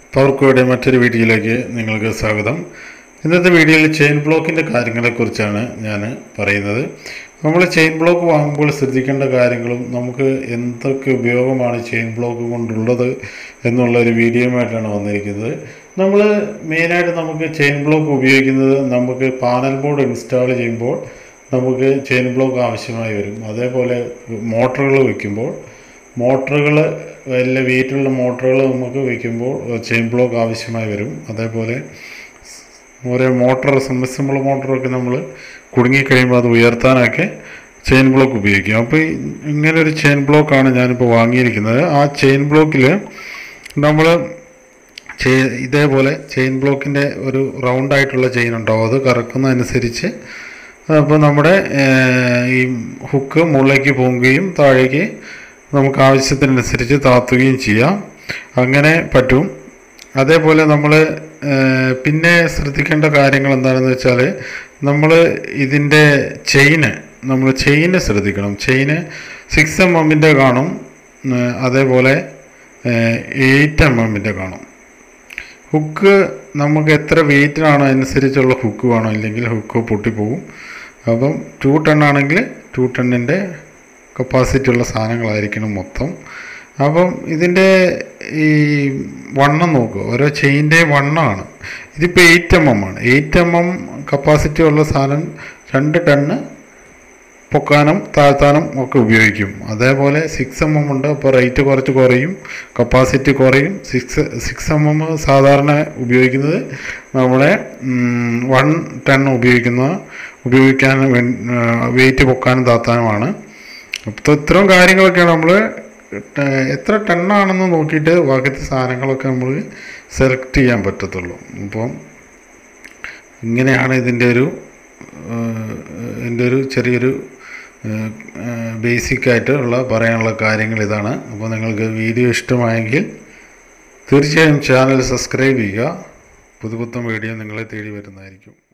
പവർക്കോയുടെ മറ്റൊരു വീഡിയോയിലേക്ക് നിങ്ങൾക്ക് സ്വാഗതം ഇന്നത്തെ വീഡിയോയിൽ ചെയിൻ ബ്ലോക്കിൻ്റെ കാര്യങ്ങളെക്കുറിച്ചാണ് ഞാൻ പറയുന്നത് നമ്മൾ ചെയിൻ ബ്ലോക്ക് വാങ്ങുമ്പോൾ ശ്രദ്ധിക്കേണ്ട കാര്യങ്ങളും നമുക്ക് എന്തൊക്കെ ഉപയോഗമാണ് ചെയിൻ ബ്ലോക്ക് കൊണ്ടുള്ളത് എന്നുള്ള ഒരു വീഡിയോയുമായിട്ടാണ് വന്നിരിക്കുന്നത് നമ്മൾ മെയിനായിട്ട് നമുക്ക് ചെയിൻ ബ്ലോക്ക് ഉപയോഗിക്കുന്നത് നമുക്ക് പാനൽ ബോർഡ് ഇൻസ്റ്റാൾ ചെയ്യുമ്പോൾ നമുക്ക് ചെയിൻ ബ്ലോക്ക് ആവശ്യമായി വരും അതേപോലെ മോട്ടറുകൾ വയ്ക്കുമ്പോൾ മോട്ടറുകൾ വലിയ വെയിറ്റുള്ള മോട്ടറുകൾ നമുക്ക് വയ്ക്കുമ്പോൾ ചെയിൻ ബ്ലോക്ക് ആവശ്യമായി വരും അതേപോലെ ഓരോ മോട്ടർ സബ്മിസിബിൾ മോട്ടറൊക്കെ നമ്മൾ കുടുങ്ങിക്കഴിയുമ്പോൾ അത് ഉയർത്താനൊക്കെ ചെയിൻ ബ്ലോക്ക് ഉപയോഗിക്കും അപ്പോൾ ഇങ്ങനെ ഒരു ചെയിൻ ബ്ലോക്കാണ് ഞാനിപ്പോൾ വാങ്ങിയിരിക്കുന്നത് ആ ചെയിൻ ബ്ലോക്കിൽ നമ്മൾ ഇതേപോലെ ചെയിൻ ബ്ലോക്കിൻ്റെ ഒരു റൗണ്ട് ആയിട്ടുള്ള ചെയിൻ ഉണ്ടാവും അത് കറക്കുന്നതനുസരിച്ച് അപ്പോൾ നമ്മുടെ ഏഹ്, ഈ ഹുക്ക് മുകളിലേക്ക് പൊങ്ങുകയും താഴേക്ക് നമുക്ക് ആവശ്യത്തിനനുസരിച്ച് താത്തുകയും ചെയ്യാം അങ്ങനെ പറ്റും അതേപോലെ നമ്മൾ പിന്നെ ശ്രദ്ധിക്കേണ്ട കാര്യങ്ങൾ എന്താണെന്ന് വെച്ചാൽ നമ്മൾ ഇതിൻ്റെ ചെയിന് നമ്മൾ ചെയിന് ശ്രദ്ധിക്കണം ചെയിന് സിക്സ് എം എമ്മിൻ്റെ കാണും ഏഹ്, അതേപോലെ എയ്റ്റ് എം എമ്മിൻ്റെ കാണും ഹുക്ക് നമുക്ക് എത്ര വെയിറ്റിനാണോ അനുസരിച്ചുള്ള ഹുക്ക് വേണം ഇല്ലെങ്കിൽ ഹുക്ക് പൊട്ടിപ്പോകും അപ്പം ടു ടൺ ആണെങ്കിൽ ടു ടണ്ണിൻ്റെ കപ്പാസിറ്റി ഉള്ള സാധനങ്ങളായിരിക്കണം മൊത്തം അപ്പം ഇതിൻ്റെ ഈ വണ്ണം നോക്കുക ഓരോ ചെയിൻ്റെ വണ്ണമാണ് ഇതിപ്പോൾ എയ്റ്റ് എം എം ആണ് എയ്റ്റ് എം എം കപ്പാസിറ്റി ഉള്ള സാധനം രണ്ട് ടണ്ണ് പൊക്കാനും താഴ്ത്താനും ഒക്കെ ഉപയോഗിക്കും അതേപോലെ സിക്സ് എം എം ഉണ്ട് അപ്പോൾ റേറ്റ് കുറച്ച് കുറയും കപ്പാസിറ്റി കുറയും സിക്സ് സിക്സ് എം എം സാധാരണ ഉപയോഗിക്കുന്നത് നമ്മുടെ വൺ ടൺ ഉപയോഗിക്കുന്ന ഉപയോഗിക്കാൻ വെയിറ്റ് പൊക്കാനും താത്താനുമാണ് അപ്പോൾ ഇത്തരം കാര്യങ്ങളൊക്കെയാണ് നമ്മൾ എത്ര ടണ്ണാണെന്ന് നോക്കിയിട്ട് ബാക്കിത്തെ സാധനങ്ങളൊക്കെ നമ്മൾ സെലക്ട് ചെയ്യാൻ പറ്റത്തുള്ളൂ അപ്പം ഇങ്ങനെയാണ് ഇതിൻ്റെ ഒരു എൻ്റെ ഒരു ചെറിയൊരു ബേസിക് ആയിട്ട് ഉള്ള പറയാനുള്ള കാര്യങ്ങൾ ഇതാണ് അപ്പോൾ നിങ്ങൾക്ക് വീഡിയോ ഇഷ്ടമായെങ്കിൽ തീർച്ചയായും ചാനൽ സബ്സ്ക്രൈബ് ചെയ്യുക പുതുപുത്തൻ വീഡിയോ നിങ്ങളെ തേടി വരുന്നതായിരിക്കും